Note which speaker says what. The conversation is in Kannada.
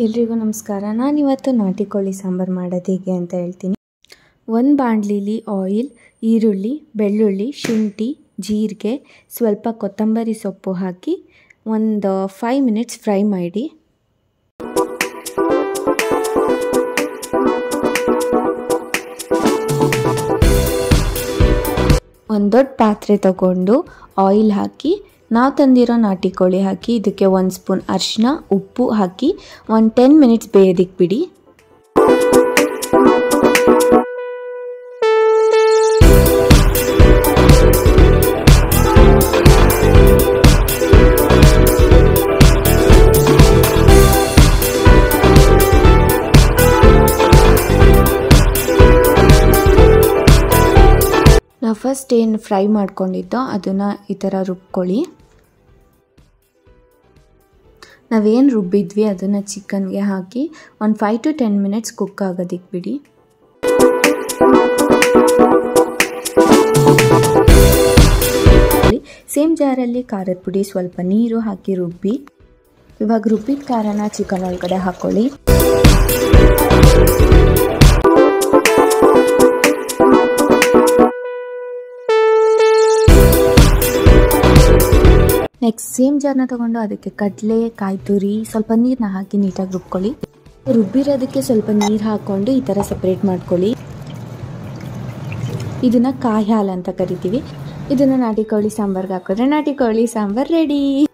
Speaker 1: ಎಲ್ರಿಗೂ ನಮಸ್ಕಾರ ನಾನಿವತ್ತು ನಾಟಿ ಕೋಳಿ ಸಾಂಬಾರು ಮಾಡೋದು ಹೇಗೆ ಅಂತ ಹೇಳ್ತೀನಿ ಒಂದು ಬಾಣಲಿಲಿ ಆಯಿಲ್ ಈರುಳ್ಳಿ ಬೆಳ್ಳುಳ್ಳಿ ಶುಂಠಿ ಜೀರಿಗೆ ಸ್ವಲ್ಪ ಕೊತ್ತಂಬರಿ ಸೊಪ್ಪು ಹಾಕಿ ಒಂದು ಫೈವ್ ಮಿನಿಟ್ಸ್ ಫ್ರೈ ಮಾಡಿ ಒಂದು ದೊಡ್ಡ ಪಾತ್ರೆ ತಗೊಂಡು ಆಯಿಲ್ ಹಾಕಿ ನಾವು ತಂದಿರೋ ನಾಟಿ ಕೋಳಿ ಹಾಕಿ ಇದಕ್ಕೆ ಒಂದು ಸ್ಪೂನ್ ಅರಿಶಿನ ಉಪ್ಪು ಹಾಕಿ ಒಂದು ಟೆನ್ ಮಿನಿಟ್ಸ್ ಬೇಯೋದಿಕ್ಕೆ ಬಿಡಿ ನಾವು ಫಸ್ಟ್ ಏನು ಫ್ರೈ ಮಾಡ್ಕೊಂಡಿದ್ದೋ ಅದನ್ನು ಈ ಥರ ರುಬ್ಕೊಳ್ಳಿ ನಾವೇನು ರುಬ್ಬಿದ್ವಿ ಅದನ್ನು ಚಿಕನ್ಗೆ ಹಾಕಿ ಒಂದು five to ten minutes cook ಆಗೋದಿಕ್ಕೆ ಬಿಡಿ ಸೇಮ್ ಜಾರಲ್ಲಿ ಖಾರದ ಪುಡಿ ಸ್ವಲ್ಪ ನೀರು ಹಾಕಿ ರುಬ್ಬಿ ಇವಾಗ ರುಬ್ಬಿದ ಖಾರನ ಚಿಕನ್ ಒಳಗಡೆ ಹಾಕ್ಕೊಳ್ಳಿ ನೆಕ್ಸ್ಟ್ ಸೇಮ್ ಜಾರ್ನ ತಗೊಂಡು ಅದಕ್ಕೆ ಕಡಲೆ ಕಾಯಿ ತುರಿ ಸ್ವಲ್ಪ ನೀರನ್ನ ಹಾಕಿ ನೀಟಾಗಿ ರುಬ್ಕೊಳ್ಳಿ ರುಬ್ಬಿರೋದಕ್ಕೆ ಸ್ವಲ್ಪ ನೀರು ಹಾಕ್ಕೊಂಡು ಈ ಥರ ಸಪ್ರೇಟ್ ಮಾಡ್ಕೊಳ್ಳಿ ಇದನ್ನು ಕಾಯಿ ಹಾಲು ಅಂತ ಕರಿತೀವಿ ಇದನ್ನು ನಾಟಿ ಕೋಳಿ ಸಾಂಬಾರ್ಗೆ ಹಾಕಿದ್ರೆ ನಾಟಿ ಕೋಳಿ ಸಾಂಬಾರು ರೆಡಿ